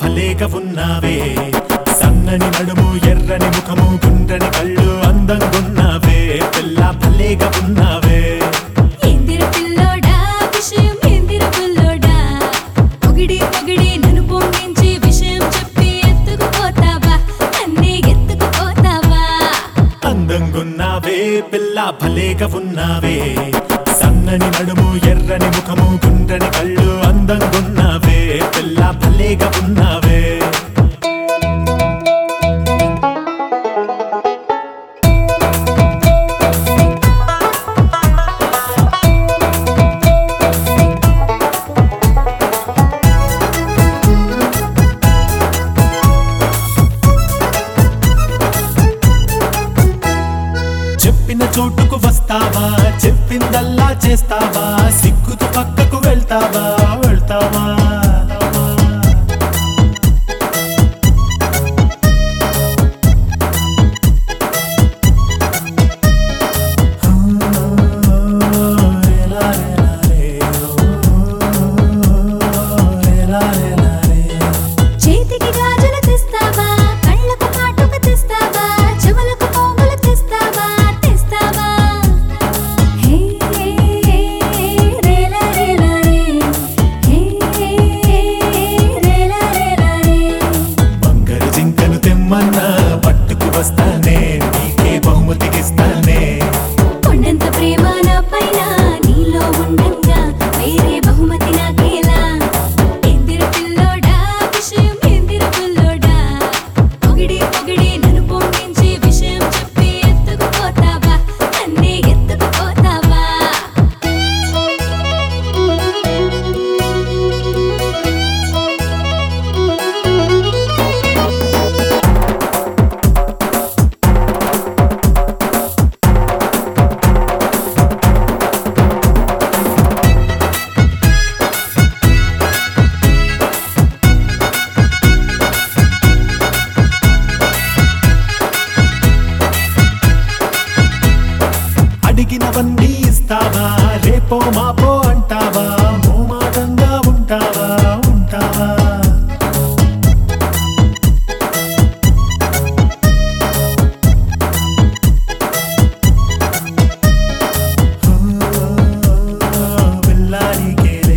భలేగా ఉన్నావే సన్నని నడుము ఎర్రని ముఖము గుండ్రని కళ్ళు అందంగున్నావే పిల్ల భలేగా ఉన్నావే ఎందిర పిల్లోడా విషయం ఎందిర పిల్లోడా పొగిడి పొగిడి నన్ను పొంగించి విషయం చెప్పి ఎత్తుకుపోతావా నన్నే ఎత్తుకుపోతావా అందంగున్నావే పిల్ల భలేగా ఉన్నావే సన్నని నడుము ఎర్రని ముఖము గుండ్రని కళ్ళు అందంగున్నావే పిల్ల భలేగా ఉన్నావే చెప్పిన చోటుకు వస్తావా చెప్పిందల్లా చేస్తావా సిగ్గుతో పక్కకు వెళ్తావా వెళ్తావా చేతికి గాజులు తెస్తావా కళ్ళకు కాటుక తెస్తావా చెవులకు పోగులు తెస్తావా తెస్తావా హే రేలా రేలా రే హే రేలా రేలా రే బంగారు జింకను తెమ్మన్నా పట్టుకు వస్తానే నీకే బహుమతికిస్తానే కొండంత ప్రేమ నా పైన నీలో ఉండంగా వేరే బహుమతి నాకేలా ఎందిర పిల్లోడా విషయం ఎందిర పిల్లోడా పొగిడి పొగిడి నన్ను పొంగించి విషయం చెప్పి ఎత్తుకుపోతావా నన్నే ఎత్తుకుపోతావా అడిగినవన్నీ ఇస్తావా రేపో మాపో అంటావా మోమాటంగా ఉంటావా ఉంటావా పిల్లాడికేలే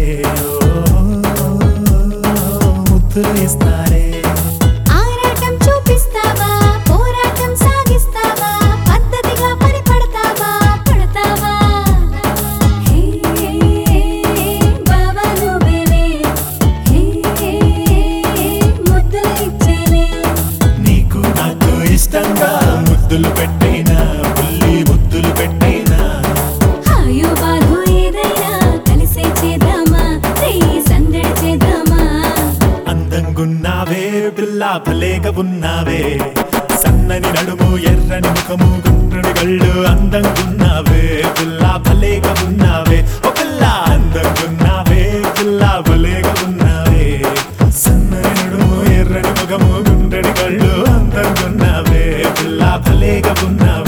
ముద్దులు ఇస్తారే ఆరాటం చూపిస్తావా పోరాటం సాగిస్తావా పద్ధతిగా పరిపడతావా పడతావా హే బాబా నువ్వేలే హే ముద్దులు ఇచ్చేలే నీకు నాకు ఇష్టంగా ముద్దులు పెట్టేనా పుల్లి ముద్దులు పెట్టేనా హాయో బాధో ఏదైనా కలిసే చేద్దామా రేయి సందడి చేద్దామా అందంగున్నావే పిల్ల భలేగా ఉన్నావే సన్నని నడుము ఎర్రని ముఖము గుండ్రని కళ్ళు అందంగున్నావే పిల్ల భలేగా ఉన్నావే ఓ పిల్ల అందంగున్నావే పిల్ల భలేగా ఉన్నావే సన్నని నడుము ఎర్రని ముఖము గుండ్రని కళ్ళు అందంగున్నావే పిల్ల భలేగా ఉన్నావే